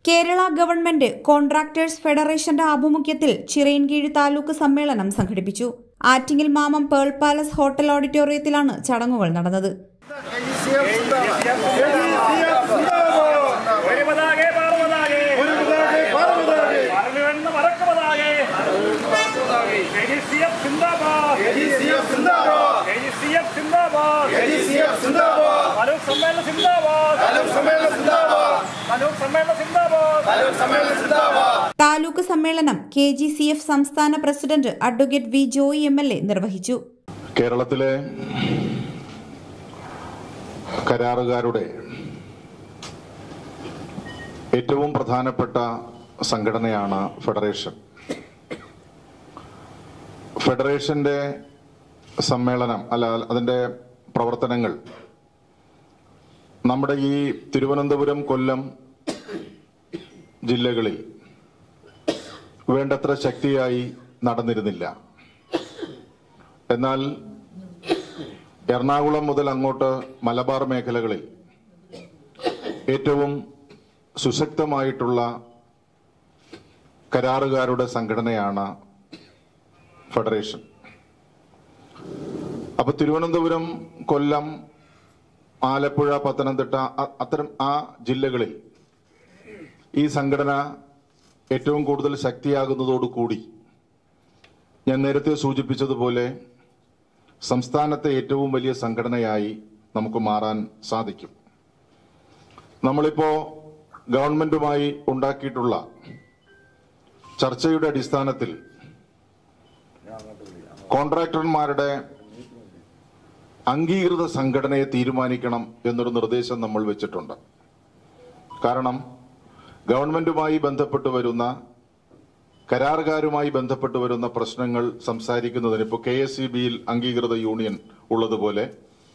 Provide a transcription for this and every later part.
Kerala government contractors ഫെഡറേഷന്റെ ആഭിമുഖ്യത്തിൽ ചിറയൻകീഴ് താലൂക്ക് സമ്മേളനം സംഘടിപ്പിച്ചു Attingal Mamam pearl palace hotel ഓഡിറ്റോറിയത്തിലാണ് ചടങ്ങുകൾ നടന്നത് ഒരു പതാകെ പാറുപതാകെ പറന്നുവെന്ന് മറക്കുപതാകെ KGCF സിന്ദാബാദ് KGCF സിന്ദാബാദ് താലൂക്ക് സമ്മേളന സിന്ദാബാദ് താലൂക്ക് സമ്മേളന സിന്ദാബാദ് താലൂക്ക് സമ്മേളനം കെ ജി സി എഫ് സംസ്ഥാന president advocate V Joy M L A നിർവഹിച്ചു കേരളത്തിലെ കരാറുകാരുടെ ഏറ്റവും പ്രധാനപ്പെട്ട സംഘടനയാണ് ഫെഡറേഷൻ ഫെഡറേഷന്റെ സമ്മേളനം അല്ല അതിന്റെ പ്രവർത്തനങ്ങൾ നമ്മുടെ ഈ തിരുവനന്തപുരം കൊല്ലം ജില്ലകളിൽ വേണ്ടത്ര ശക്തിയായി നടന്നിരുന്നില്ല എന്നാൽ എറണാകുളം മുതൽ അങ്ങോട്ട് മലബാർ മേഖലകളിൽ ഏറ്റവും സുശക്തമായിട്ടുള്ള കരാറുകാരുടെ സംഘടനയാണ് ഫെഡറേഷൻ അപ്പൊ തിരുവനന്തപുരം കൊല്ലം ആലപ്പുഴ പത്തനംതിട്ട അ- അത്തരം ആ ജില്ലകളിൽ ഈ സംഘടന ഏറ്റവും കൂടുതൽ ശക്തിയാകുന്നതോടുകൂടി ഞാൻ നേരത്തെ സൂചിപ്പിച്ചതുപോലെ സംസ്ഥാനത്തെ ഏറ്റവും വലിയ സംഘടനയായി നമുക്ക് മാറാൻ സാധിക്കും നമ്മളിപ്പോ ഗവൺമെന്റുമായി ഉണ്ടാക്കിയിട്ടുള്ള ചർച്ചയുടെ അടിസ്ഥാനത്തിൽ കോൺട്രാക്ടർമാരുടെ അംഗീകൃത സംഘടനയെ തീരുമാനിക്കണം എന്നൊരു നിർദ്ദേശം നമ്മൾ വെച്ചിട്ടുണ്ട് കാരണം ഗവൺമെന്റുമായി ബന്ധപ്പെട്ട് വരുന്ന കരാറുകാരുമായി ബന്ധപ്പെട്ട് വരുന്ന പ്രശ്നങ്ങൾ സംസാരിക്കുന്നതിന് ഇപ്പോൾ കെ എസ് ഇ ബിയിൽ അംഗീകൃത യൂണിയൻ ഉള്ളതുപോലെ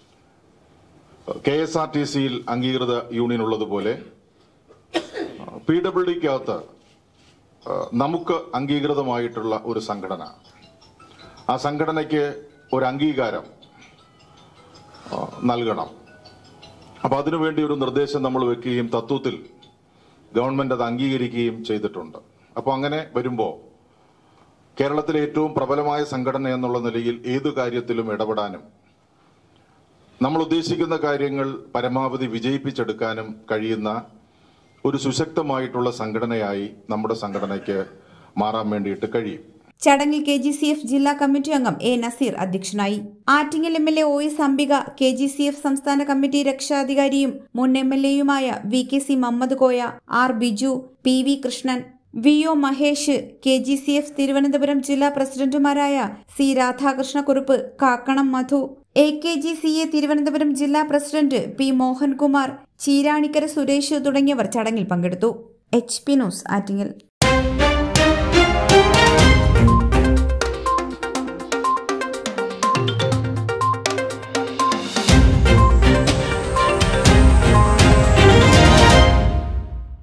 കെ എസ് ആർ ടി സിയിൽ അംഗീകൃത യൂണിയൻ ഉള്ളതുപോലെ പി ഡബ്ല്യു ഡിക്കകത്ത് നമുക്ക് അംഗീകൃതമായിട്ടുള്ള ഒരു സംഘടന ആ സംഘടനയ്ക്ക് ഒരു അംഗീകാരം ആ, നൽകണം അപ്പൊ അതിനുവേണ്ടി ഒരു നിർദ്ദേശം നമ്മൾ വെക്കുകയും തത്വത്തിൽ ഗവൺമെന്റ് അത് അംഗീകരിക്കുകയും ചെയ്തിട്ടുണ്ട് അപ്പോൾ അങ്ങനെ വരുമ്പോൾ കേരളത്തിലെ ഏറ്റവും പ്രബലമായ സംഘടന എന്നുള്ള നിലയിൽ ഏതു കാര്യത്തിലും ഇടപെടാനും നമ്മൾ ഉദ്ദേശിക്കുന്ന കാര്യങ്ങൾ പരമാവധി വിജയിപ്പിച്ചെടുക്കാനും കഴിയുന്ന ഒരു സുശക്തമായിട്ടുള്ള സംഘടനയായി നമ്മുടെ സംഘടനയ്ക്ക് മാറാൻ വേണ്ടിയിട്ട് കഴിയും ചടങ്ങിൽ കെ ജി സി എഫ് ജില്ലാ കമ്മിറ്റി അംഗം എ നസീർ അധ്യക്ഷനായി Attingal M L A O S Ambika K G C F സംസ്ഥാന കമ്മിറ്റി രക്ഷാധികാരിയും മുൻ M L എയുമായ V K C Muhammad Koya R Biju P V Krishnan V O Mahesh K G C F Thiruvananthapuram ജില്ലാ പ്രസിഡന്റുമാരായ സി രാധാകൃഷ്ണക്കുറുപ്പ് കാക്കണം മധു A K G C A Thiruvananthapuram ജില്ലാ president P Mohankumar Cheeranikkara Suresh തുടങ്ങിയവർ ചടങ്ങിൽ പങ്കെടുത്തു H P news Attingal